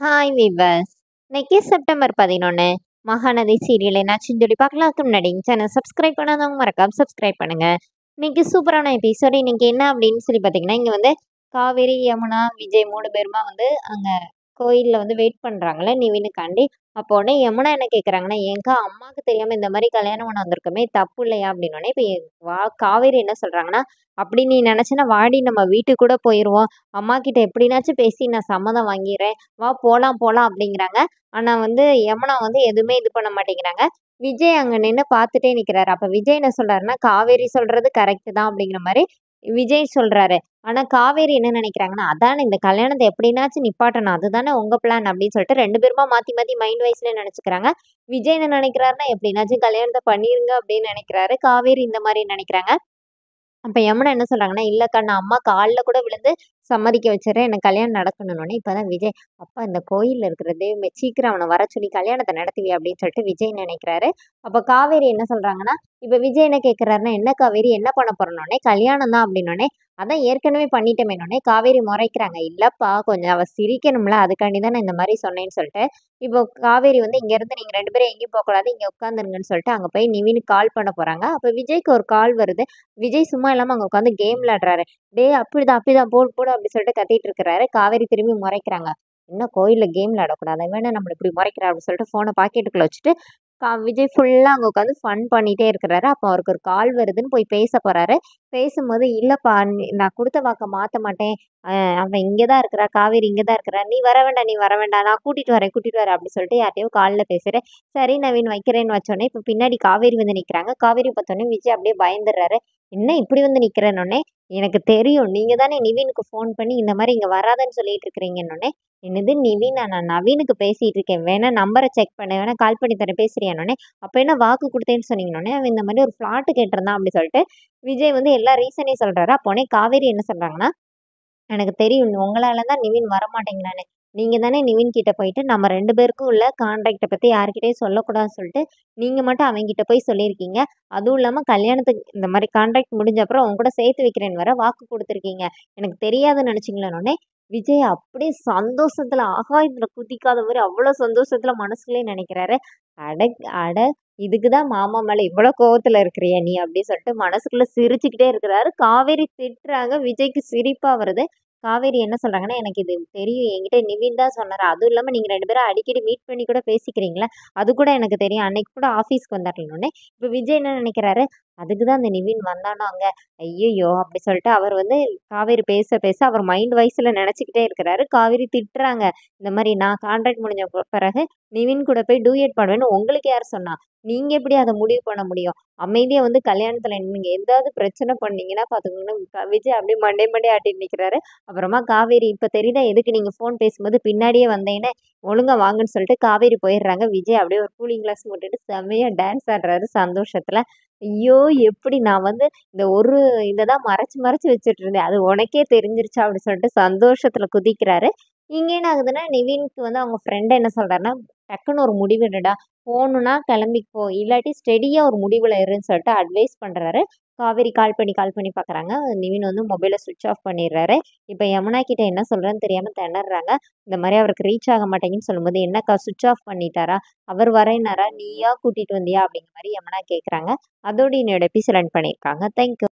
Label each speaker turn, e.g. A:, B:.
A: hi viewers இன்னைக்கு September பதினொன்று Mahanadi serial என்னாச்சுன்னு சொல்லி பார்க்கலாம் அதுக்கு முன்னாடி சேனல் சப்ஸ்கிரைப் பண்ணாதவங்க மறக்காம சப்ஸ்கிரைப் பண்ணுங்க இன்னைக்கு சூப்பரான எபிசோட் இன்னைக்கு என்ன அப்படின்னு சொல்லி பார்த்தீங்கன்னா இங்கே வந்து காவேரி யமுனா விஜய் மூணு பேருமா வந்து அங்கே கோயிலில் வந்து வெயிட் பண்ணுறாங்களே நிவினுக்காண்டி அப்போ உடனே யமுனா என்ன கேட்குறாங்கன்னா ஏங்கா அம்மாவுக்கு தெரியாமல் இந்த மாதிரி கல்யாணம் பண்ண வந்திருக்கோமே தப்பு இல்லையா அப்படின்னோடனே இப்போ வா காவேரி என்ன சொல்கிறாங்கன்னா அப்படி நீ நினச்சினா வாடி நம்ம வீட்டுக்கு கூட போயிடுவோம் அம்மா கிட்ட எப்படினாச்சும் பேசி நான் சம்மதம் வாங்கிடுறேன் வா போகலாம் போகலாம் அப்படிங்கிறாங்க ஆனால் வந்து யமுனா வந்து எதுவுமே இது பண்ண மாட்டேங்கிறாங்க விஜய் அங்கே நின்று பார்த்துட்டே நிற்கிறாரு அப்போ விஜய் என்ன சொல்கிறாருன்னா காவேரி சொல்கிறது கரெக்டு தான் அப்படிங்கிற மாதிரி விஜய் சொல்கிறாரு ஆனால் காவேரி என்ன நினைக்கிறாங்கன்னா அதானே இந்த கல்யாணத்தை எப்படினாச்சும் நிப்பாட்டணும் அதுதானே உங்கள் பிளான் அப்படின்னு சொல்லிட்டு ரெண்டு பேருமா மாற்றி மாற்றி மைண்ட் வைஸில் நினச்சிக்கிறாங்க விஜய் என்ன நினைக்கிறாருன்னா எப்படினாச்சும் கல்யாணத்தை பண்ணிருங்க அப்படின்னு நினைக்கிறாரு காவேரி இந்த மாதிரி நினைக்கிறாங்க அப்போ யமுனா என்ன சொல்கிறாங்கன்னா இல்லைக்கா நான் அம்மா காலில் கூட விழுந்து சம்மதிக்க வச்சிடறேன் எனக்கு கல்யாணம் நடக்கணும்னு இப்போ தான் விஜய் அப்பா இந்த கோயிலில் இருக்கிற தெய்வமே சீக்கிரம் அவனை வர சொல்லி கல்யாணத்தை நடத்துவி அப்படின்னு சொல்லிட்டு விஜய் நினைக்கிறாரு அப்போ காவேரி என்ன சொல்கிறாங்கன்னா இப்போ விஜய் என்ன கேட்குறாருன்னா என்ன காவேரி என்ன பண்ண போகிறனோடனே கல்யாணம் தான் அப்படின்னோடனே அதான் ஏற்கனவே பண்ணிட்டோமேனோடனே காவேரி முறைக்கிறாங்க இல்லைப்பா கொஞ்சம் அவள் சிரிக்கணும்ல அதுக்காண்டி தான் நான் இந்த மாதிரி சொன்னேன்னு சொல்லிட்டு இப்போ காவேரி வந்து இங்கேருந்து நீங்கள் ரெண்டு பேரும் எங்கேயும் போகக்கூடாது இங்கே உட்காந்துருங்கன்னு சொல்லிட்டு அங்கே போய் நிவினுக்கு கால் பண்ண போகிறாங்க அப்போ விஜய்க்கு ஒரு கால் வருது விஜய் சும்மா இல்லாமல் அங்கே உட்காந்து கேம் விளாடுறாரு டே அப்படிதான் அப்படிதான் போடு போடு அப்படி சொல்லிட்டு கத்திட்டு இருக்கிறாரு காவேரி திரும்பி முறைக்கிறாங்க இன்னும் கோயிலில் கேம் விளாடக்கூடாது வேணா நம்மளை இப்படி முறைக்கிறா அப்படின்னு சொல்லிட்டு ஃபோனை பாக்கெட்டுக்குள்ளே வச்சுட்டு கா விஜய் ஃபுல்லாக அங்கே உட்காந்து ஃபன் பண்ணிகிட்டே இருக்கிறாரு அப்போ அவருக்கு ஒரு கால் வருதுன்னு போய் பேச போகிறாரு பேசும்போது இல்லைப்பா நான் கொடுத்த வாக்கை மாற்ற மாட்டேன் அவன் இங்கே தான் இருக்கிறா காவேரி இங்கே தான் இருக்கிறா நீ வர வேண்டாம் நீ வர வேண்டாம் நான் கூட்டிகிட்டு வரேன் கூட்டிகிட்டு வரேன் அப்படி சொல்லிட்டு யார்ட்டையோ காலில் பேசுகிறேன் சரி நவீன் வைக்கிறேன்னு வச்சோடனே இப்போ பின்னாடி காவேரி வந்து நிற்கிறாங்க காவேரி பார்த்தோன்னே விஜய் அப்படியே பயந்துடுறாரு என்ன இப்படி வந்து நிற்கிறேன்னொடனே எனக்கு தெரியும் நீங்கள் தானே நிவினுக்கு ஃபோன் பண்ணி இந்த மாதிரி இங்கே வராதன்னு சொல்லிட்டு இருக்கிறீங்கன்னொடனே என்னது நிவின் நான் நவீனுக்கு பேசிகிட்டு இருக்கேன் வேணா நம்பரை செக் பண்ண வேணா கால் பண்ணி தரேன் பேசுறியானோடனே அப்போ என்ன வாக்கு கொடுத்தேன்னு சொன்னீங்கன்னொடனே அவன் இந்த மாதிரி ஒரு ஃப்ளாட்டு கேட்டிருந்தான் அப்படி சொல்லிட்டு விஜய் வந்து எல்லா ரீசனையும் சொல்கிறாரு அப்போனே காவேரி என்ன சொல்கிறாங்கன்னா எனக்கு தெரியும் உங்களால தான் நிவின் வரமாட்டேங்கிறானே நீங்கள் தானே நிவின் கிட்ட போயிட்டு நம்ம ரெண்டு பேருக்கும் உள்ள கான்ட்ராக்டை பற்றி யார்கிட்டயும் சொல்லக்கூடாதுன்னு சொல்லிட்டு நீங்கள் மட்டும் அவங்கிட்ட போய் சொல்லியிருக்கீங்க அதுவும் இல்லாமல் கல்யாணத்துக்கு இந்த மாதிரி கான்ட்ராக்ட் முடிஞ்ச அப்புறம் உங்க கூட சேர்த்து வைக்கிறேன்னு வர வாக்கு கொடுத்துருக்கீங்க எனக்கு தெரியாதுன்னு நினச்சிங்களேனோடனே விஜய் அப்படியே சந்தோஷத்தில் ஆகாயத்தில் குதிக்காத மாதிரி அவ்வளோ சந்தோஷத்தில் மனசுலேயே நினைக்கிறாரு அட அட இதுக்கு தான் மாமா மேலே இவ்வளோ கோவத்தில் இருக்கிறியா நீ அப்படின்னு சொல்லிட்டு மனசுக்குள்ளே சிரிச்சுக்கிட்டே இருக்கிறாரு காவேரி திட்டுறாங்க விஜய்க்கு சிரிப்பாக வருது காவேரி என்ன சொல்கிறாங்கன்னா எனக்கு இது தெரியும் என்கிட்ட நிவின் தான் சொன்னார் அதுவும் இல்லாமல் நீங்கள் ரெண்டு பேரும் அடிக்கடி மீட் பண்ணி கூட பேசிக்கிறீங்களா அது கூட எனக்கு தெரியும் அன்னைக்கு கூட ஆஃபீஸ்க்கு வந்தாருன்னொடனே இப்போ விஜய் என்ன நினைக்கிறாரு அதுக்கு தான் அந்த நிவின் வந்தானோ அங்கே ஐயையோ அப்படி சொல்லிட்டு அவர் வந்து காவேரி பேச பேச அவர் மைண்ட் வைஸில் நினச்சிக்கிட்டே இருக்கிறாரு காவேரி திட்டுறாங்க இந்த மாதிரி நான் கான்ட்ராக்ட் முடிஞ்ச பிறகு நிவின் கூட போய் டூயட் பண்ணுவேன்னு உங்களுக்கு யார் சொன்னா நீங்கள் எப்படி அதை முடிவு பண்ண முடியும் அமைதியாக வந்து கல்யாணத்தில் நீங்கள் எதாவது பிரச்சனை பண்ணீங்கன்னா பார்த்துக்கோங்கன்னா விஜய் அப்படியே மண்டே மண்டே ஆட்டிட்டு நிற்கிறாரு அப்புறமா காவேரி இப்போ தெரியுதா எதுக்கு நீங்கள் ஃபோன் பேசும்போது பின்னாடியே வந்தேன்னு ஒழுங்காக வாங்கன்னு சொல்லிட்டு காவேரி போயிடுறாங்க விஜய் அப்படியே ஒரு கூலிங் கிளாஸ் போட்டுட்டு செம்மையாக டான்ஸ் ஆடுறாரு சந்தோஷத்தில் ஐயோ எப்படி நான் வந்து இந்த ஒரு இதை தான் மறைச்சி மறைச்சி வச்சுட்டு இருந்தேன் அது உனக்கே தெரிஞ்சிருச்சா அப்படின்னு சொல்லிட்டு சந்தோஷத்தில் குதிக்கிறாரு இங்கே என்ன ஆகுதுன்னா நிவின்க்கு வந்து அவங்க ஃப்ரெண்டு என்ன சொல்கிறாருன்னா டக்குன்னு ஒரு முடிவெடுடா போகணுன்னா கிளம்பிக்கோ இல்லாட்டி ஸ்டெடியாக ஒரு முடிவில் இருன்னு சொல்லிட்டு அட்வைஸ் பண்ணுறாரு காவேரி கால் பண்ணி கால் பண்ணி பார்க்குறாங்க நிவின் வந்து மொபைலை சுவிட்ச் ஆஃப் பண்ணிடுறாரு இப்போ யமுனா கிட்ட என்ன சொல்கிறேன்னு தெரியாமல் திணறாங்க இந்த மாதிரி அவருக்கு ரீச் ஆக மாட்டேங்குன்னு சொல்லும்போது என்னக்கா சுவிட்ச் ஆஃப் பண்ணிட்டாரா அவர் வரேனாரா நீயா கூட்டிகிட்டு வந்தியா அப்படிங்கிற மாதிரி யமுனா கேட்குறாங்க அதோடு என்னோட எபிசோட் ரன் பண்ணியிருக்காங்க தேங்க்யூ